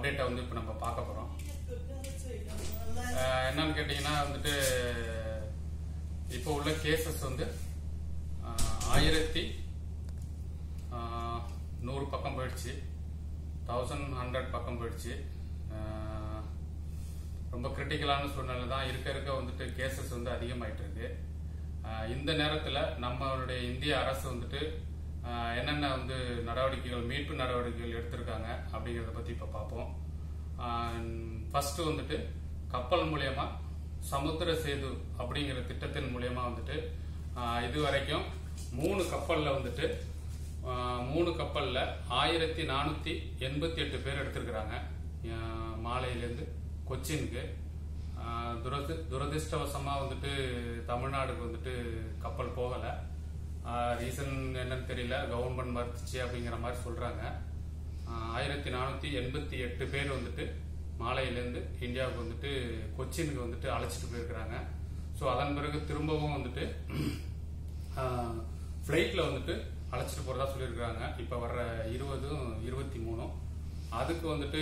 அப்டேட்டை வந்து இப்போ நம்ம பார்க்க போகிறோம் என்னன்னு கேட்டிங்கன்னா வந்துட்டு இப்போ உள்ள கேசஸ் வந்து ஆஹ், ஆயிரத்தி ஆஹ், நூறு பக்கம் போயிடுச்சு தௌசண்ட் ஹண்ட்ரட் பக்கம் போயிடுச்சு ஆஹ், ரொம்ப கிரிட்டிக்கலான சூழ்நிலை தான் இருக்க இருக்க வந்துட்டு கேசஸ் வந்து அதிகமாயிட்டு இருக்கு ஆஹ், இந்த நேரத்தில் நம்மளுடைய இந்திய அரசு வந்துட்டு ஆஹ், என்னென்ன வந்து நடவடிக்கைகள் மீட்பு நடவடிக்கைகள் எடுத்திருக்காங்க அப்படிங்கிறத பற்றி இப்போ பார்ப்போம் ஃபர்ஸ்ட் வந்துட்டு கப்பல் மூலியமா சமுத்திர சேது அப்படிங்கிற திட்டத்தின் மூலியமா வந்துட்டு ஆஹ், இது வரைக்கும் மூணு கப்பல்ல வந்துட்டு ஆஹ், மூணு கப்பல்ல ஆயிரத்தி நானூத்தி எண்பத்தி எட்டு பேர் எடுத்திருக்கிறாங்க ஆஹ், மாலையிலேருந்து கொச்சினுக்கு ஆஹ், துரதி துரதிர்ஷ்டவசமா வந்துட்டு தமிழ்நாடுக்கு வந்துட்டு கப்பல் போகல ரீசன் என்னன்னு தெரியல கவர்மெண்ட் மறுத்துச்சு அப்படிங்கிற மாதிரி சொல்றாங்க ஆயிரத்தி நானூத்தி எண்பத்தி எட்டு பேர் வந்துட்டு மாலையிலேருந்து இந்தியாவுக்கு வந்துட்டு கொச்சினுக்கு வந்துட்டு அழைச்சிட்டு போயிருக்கிறாங்க ஸோ அதன் பிறகு திரும்பவும் வந்துட்டு ஃப்ளைட்டில் வந்துட்டு அழைச்சிட்டு போகிறதா சொல்லியிருக்கிறாங்க இப்போ வர்ற இருபதும் இருபத்தி மூணும் அதுக்கு வந்துட்டு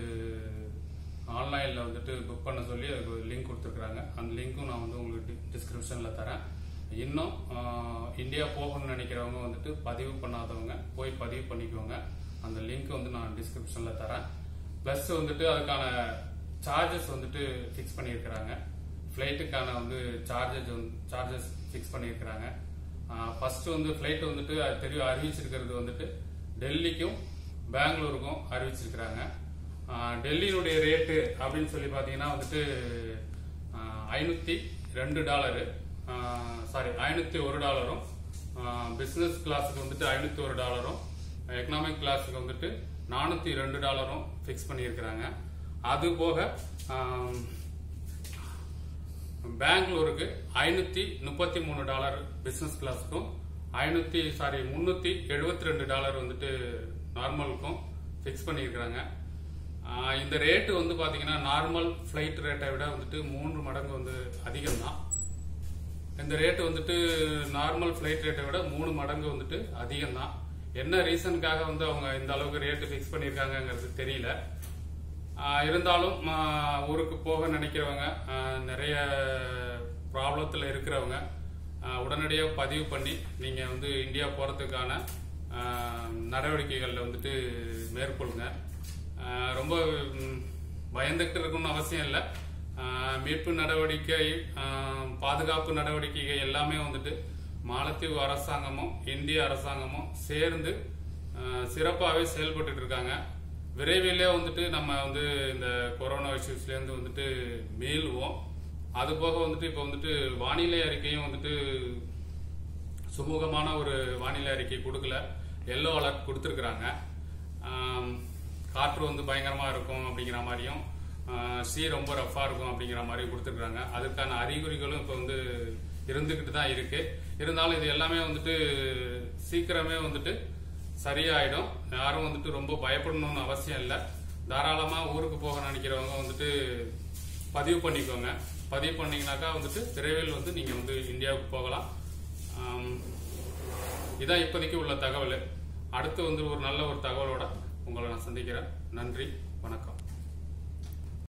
ஆன்லைனில் வந்துட்டு புக் பண்ண சொல்லி அதுக்கு ஒரு லிங்க் கொடுத்துருக்குறாங்க அந்த லிங்க்கும் நான் வந்து உங்களுக்கு டிஸ்கிரிப்ஷனில் தரேன் இன்னும் ஆஹ், இந்தியா போகணும்னு நினைக்கிறவங்க வந்துட்டு பதிவு பண்ணாதவங்க போய் பதிவு பண்ணிக்கோங்க அந்த லிங்க் வந்து நான் டிஸ்கிரிப்ஷனில் தரேன் ப்ளஸ் வந்துட்டு அதுக்கான சார்ஜஸ் வந்துட்டு ஃபிக்ஸ் பண்ணியிருக்கிறாங்க ஃப்ளைட்டுக்கான வந்து சார்ஜஸ் வந்து சார்ஜஸ் ஃபிக்ஸ் பண்ணியிருக்கிறாங்க ஃபர்ஸ்ட் வந்து ஃப்ளைட் வந்துட்டு அது தெரியும் அறிவிச்சிருக்கிறது வந்துட்டு டெல்லிக்கும் பெங்களூருக்கும் அறிவிச்சிருக்கிறாங்க ஆஹ் டெல்லியினுடைய ரேட்டு அப்படின்னு சொல்லி பார்த்தீங்கன்னா வந்துட்டு ஐநூற்றி ரெண்டு டாலரு சாரி ஐநூற்றி ஒரு டாலரும் பிஸ்னஸ் கிளாஸுக்கு வந்துட்டு ஐநூற்றி ஒரு டாலரும் எக்கனாமிக் கிளாஸுக்கு வந்துட்டு நானூற்றி ரெண்டு டாலரும் ஃபிக்ஸ் பண்ணியிருக்கிறாங்க அது போக ஆம், பெங்களூருக்கு ஐநூத்தி முப்பத்தி மூணு டாலர் பிசினஸ் கிளாஸுக்கும் ஐநூத்தி சாரி முன்னூத்தி எழுபத்தி ரெண்டு டாலர் வந்துட்டு நார்மலுக்கும் ஃபிக்ஸ் பண்ணியிருக்கிறாங்க ஆஹ் இந்த ரேட்டு வந்து பாத்தீங்கன்னா நார்மல் ஃபிளைட் ரேட்டை விட வந்துட்டு மூன்று மடங்கு வந்து அதிகம் தான் இந்த ரேட்டு வந்துட்டு நார்மல் ஃபிளைட் ரேட்டை விட மூணு மடங்கு வந்துட்டு அதிகம் தான் என்ன ரீசனுக்காக வந்து அவங்க இந்த அளவுக்கு ரேட்டு ஃபிக்ஸ் பண்ணியிருக்காங்கங்கிறது தெரியல ஆஹ் இருந்தாலும் ஆஹ் ஊருக்கு போக நினைக்கிறவங்க ஆஹ் நிறைய ப்ராப்ளத்தில் இருக்கிறவங்க உடனடியாக பதிவு பண்ணி நீங்கள் வந்து இந்தியா போகிறதுக்கான நடவடிக்கைகளில் வந்துட்டு மேற்கொள்ளுங்க ஆஹ் ரொம்ப ம், பயந்துகிட்டு இருக்கணும்னு அவசியம் இல்லை ஆஹ் மீட்பு நடவடிக்கை ஆஹ் பாதுகாப்பு நடவடிக்கைகள் எல்லாமே வந்துட்டு மாலத்தீவு அரசாங்கமும் இந்திய அரசாங்கமும் சேர்ந்து சிறப்பாகவே செயல்பட்டு இருக்காங்க விரைவிலே வந்துட்டு நம்ம வந்து இந்த கொரோனா இஷ்யூஸ்லேருந்து வந்துட்டு மீள்வோம் அது போக வந்துட்டு இப்போ வந்துட்டு வானிலை அறிக்கையும் வந்துட்டு சுமூகமான ஒரு வானிலை அறிக்கை கொடுக்கல எல்லோ அலர்ட் கொடுத்துருக்குறாங்க ஆம், காற்று வந்து பயங்கரமா இருக்கும் அப்படிங்கிற மாதிரியும் சி ரொம்ப ரஃபா இருக்கும் அப்படிங்கிற மாதிரி கொடுத்துருக்குறாங்க அதுக்கான அறிகுறிகளும் இப்போ வந்து இருந்துகிட்டு தான் இருக்கு இருந்தாலும் இது எல்லாமே வந்துட்டு சீக்கிரமே வந்துட்டு சரியாயிடும் யாரும் வந்துட்டு ரொம்ப பயப்படணும்னு அவசியம் இல்லை தாராளமா ஊருக்கு போக நினைக்கிறவங்க வந்துட்டு பதிவு பண்ணிக்கோங்க பதிவு பண்ணீங்கன்னாக்கா வந்துட்டு விரைவில் வந்து நீங்க வந்து இந்தியாவுக்கு போகலாம் ஆம், இதான் இப்போதைக்கு உள்ள தகவல் அடுத்து வந்து ஒரு நல்ல ஒரு தகவலோட உங்களை நான் சந்திக்கிறேன் நன்றி வணக்கம்